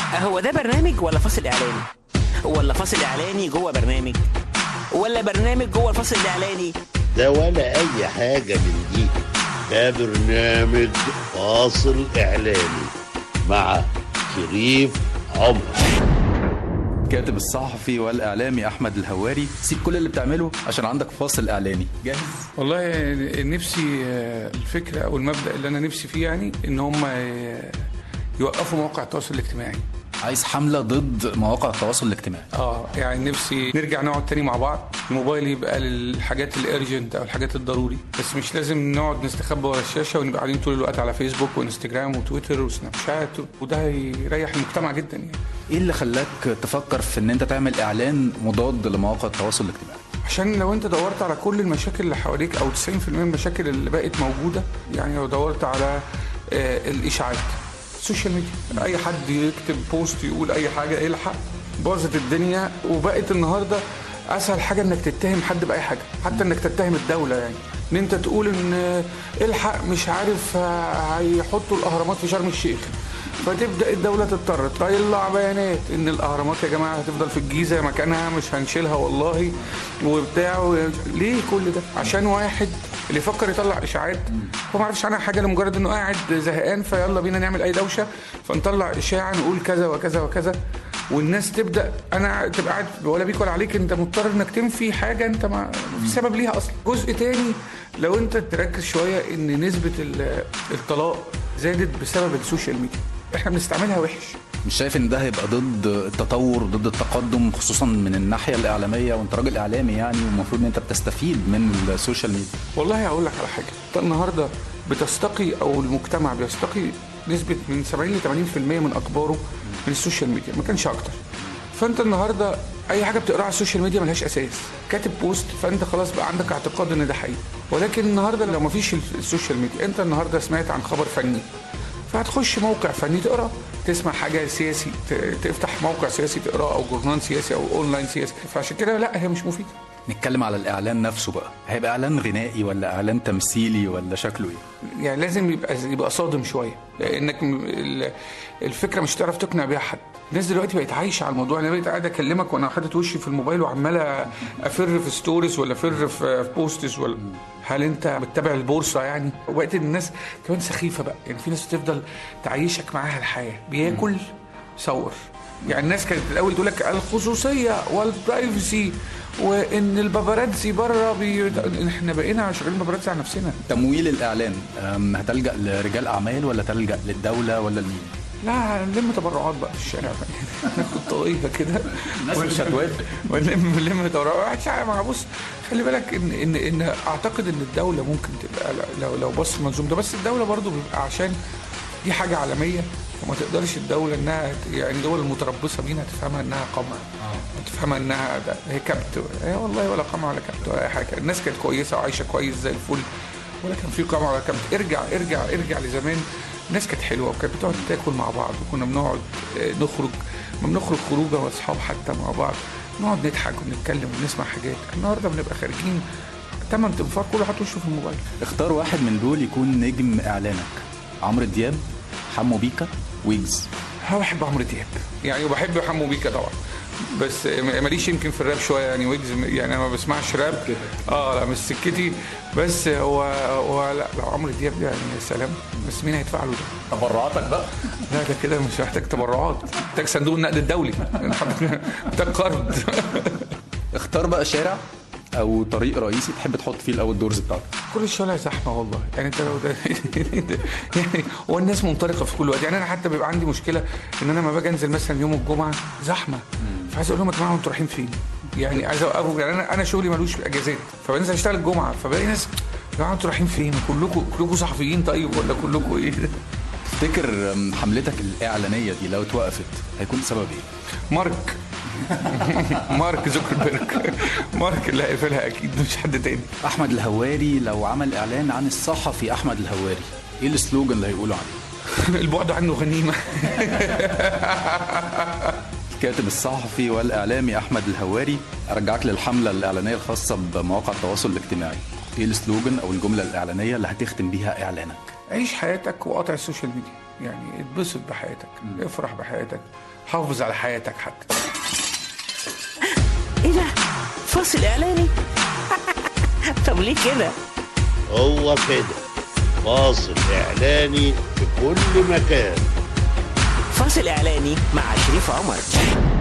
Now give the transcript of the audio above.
هو ده برنامج ولا فاصل اعلاني ولا فاصل اعلاني جوه برنامج ولا برنامج جوه الفاصل الاعلاني ده ولا اي حاجة من دي ده برنامج فاصل اعلاني مع شريف عمر الكاتب الصحفي والاعلامي احمد الهواري سيب كل اللي بتعمله عشان عندك فاصل اعلاني جاهز والله نفسي آه، الفكره او المبدا اللي انا نفسي فيه يعني ان هم آه، يوقفوا مواقع التواصل الاجتماعي عايز حمله ضد مواقع التواصل الاجتماعي اه يعني نفسي نرجع نقعد تاني مع بعض الموبايل يبقى للحاجات الارجنت او الحاجات الضروري بس مش لازم نقعد نستخبى ورا الشاشه ونبقى قاعدين طول الوقت على فيسبوك وانستجرام وتويتر وسناب شات وده هيريح المجتمع جدا يعني ايه اللي خلاك تفكر في ان انت تعمل اعلان مضاد لمواقع التواصل الاجتماعي عشان لو انت دورت على كل المشاكل اللي حواليك او 90% من المشاكل اللي بقت موجوده يعني لو دورت على آه، الاشاعات السوشيال ميديا اي حد يكتب بوست يقول اي حاجه يلحق باظت الدنيا وبقت النهارده اسهل حاجه انك تتهم حد باي حاجه حتى انك تتهم الدوله يعني ان انت تقول ان آه، الحق مش عارف آه، هيحطوا الاهرامات في شرم الشيخ فتبدا الدوله تضطر تطلع بيانات ان الاهرامات يا جماعه هتفضل في الجيزه مكانها مش هنشيلها والله وبتاع و... ليه كل ده عشان واحد اللي يفكر يطلع اشاعات هو ما يعرفش عنها حاجه لمجرد انه قاعد زهقان فيلا بينا نعمل اي دوشه فنطلع اشاعه نقول كذا وكذا وكذا والناس تبدا انا تبقى قاعد ولا بيك ولا عليك انت مضطر انك تنفي حاجه انت ما في سبب ليها اصلا جزء تاني لو انت تركز شويه ان نسبه ال- الطلاق زادت بسبب السوشيال ميديا احنا بنستعملها وحش مش شايف ان ده هيبقى ضد التطور ضد التقدم خصوصا من الناحيه الاعلاميه وانت راجل اعلامي يعني والمفروض ان انت بتستفيد من السوشيال ميديا والله هقول لك على حاجه انت النهارده بتستقي او المجتمع بيستقي نسبه من 70 ل 80% من اخباره من السوشيال ميديا ما كانش اكتر فانت النهارده اي حاجه بتقراها على السوشيال ميديا ملهاش اساس كاتب بوست فانت خلاص بقى عندك اعتقاد ان ده حقيقي ولكن النهارده لو ما فيش السوشيال ميديا انت النهارده سمعت عن خبر فني فهتخش موقع فني تقرا تسمع حاجه سياسي ت- تفتح موقع سياسي تقراه او جورنال سياسي او اونلاين سياسي فعشان كده لا هي مش مفيده نتكلم على الاعلان نفسه بقى هيبقى اعلان غنائي ولا اعلان تمثيلي ولا شكله ايه يعني لازم يبقى يبقى صادم شويه لانك م- ال- الفكره مش هتعرف تقنع بيها حد الناس دلوقتي بقت عايشه على الموضوع انا بقيت قاعد اكلمك وانا حاطط وشي في الموبايل وعمال افر في ستوريز ولا افر في في بوستس ولا هل انت بتتابع البورصه يعني وقت الناس كمان سخيفه بقى يعني في ناس بتفضل تعيشك معاها الحياه بياكل صور يعني الناس كانت الاول تقول لك الخصوصيه والبرايفسي وان الباباراتزي بره بي... احنا بقينا شغالين باباراتزي على نفسنا تمويل الاعلان أم، هتلجا لرجال اعمال ولا تلجا للدوله ولا لمين لا نلم تبرعات بقى في الشارع بقى ناخد طاقيه كده الناس مش هتوافق. ونلم نلم تبرعات واحد ما بص خلي بالك ان ان ان اعتقد ان الدوله ممكن تبقى لو لو بص المنظوم ده بس الدوله برضو بيبقى عشان دي حاجه عالميه وما تقدرش الدوله انها ت- يعني الدول المتربصه بينا تفهمها انها قمع تفهمها انها ده هي كبت هي والله ولا قمع ولا كبت ولا اي حاجه الناس كانت كويسه وعايشه كويس زي الفل ولا كان في قمع ولا كبت ارجع ارجع ارجع لزمان الناس كانت حلوه وكانت بتقعد تاكل مع بعض وكنا بنقعد آه، نخرج ما بنخرج خروجه واصحاب حتى مع بعض نقعد نضحك ونتكلم ونسمع حاجات النهارده بنبقى خارجين تمن تنفار كل واحد وشه في الموبايل اختار واحد من دول يكون نجم اعلانك عمرو دياب حمو بيكا ويجز ها بحب عمرو دياب يعني وبحب حمو بيكا طبعا بس م- ماليش يمكن في الراب شويه يعني ويجز م- يعني انا ما بسمعش راب اه لا مش سكتي بس هو هو لا لو عمرو دياب يعني يا سلام بس مين هيدفع له ده؟ تبرعاتك بقى لا ده كده مش محتاج تبرعات محتاج صندوق النقد الدولي محتاج قرض اختار بقى شارع او طريق رئيسي تحب تحط فيه الاول دورز بتاعتك كل الشوارع زحمه والله يعني انت لو ده يعني هو الناس منطلقه في كل وقت يعني انا حتى بيبقى عندي مشكله ان انا لما باجي انزل مثلا يوم الجمعه زحمه فعايز اقول لهم يا جماعه انتوا رايحين فين؟ يعني عايز اوقفهم يعني انا انا شغلي ملوش اجازات فبنزل اشتغل الجمعه فبلاقي ناس يا جماعه انتوا رايحين فين؟ كلكم كلكم صحفيين طيب ولا كلكم ايه؟ تفتكر أم، حملتك الاعلانيه دي لو اتوقفت هيكون سبب ايه مارك مارك زوكربيرج مارك اللي هيقفلها اكيد مش حد تاني احمد الهواري لو عمل اعلان عن الصحفي احمد الهواري ايه السلوجان اللي هيقولوا عنه البعد عنه غنيمه الكاتب الصحفي والاعلامي احمد الهواري ارجعك للحمله الاعلانيه الخاصه بمواقع التواصل الاجتماعي ايه السلوجان او الجمله الاعلانيه اللي هتختم بيها اعلانك عيش حياتك وقاطع السوشيال ميديا يعني اتبسط بحياتك افرح بحياتك حافظ على حياتك حتى ايه ده فاصل اعلاني طب ليه كده هو كده فاصل إعلاني في كل مكان فاصل اعلاني مع شريف عمر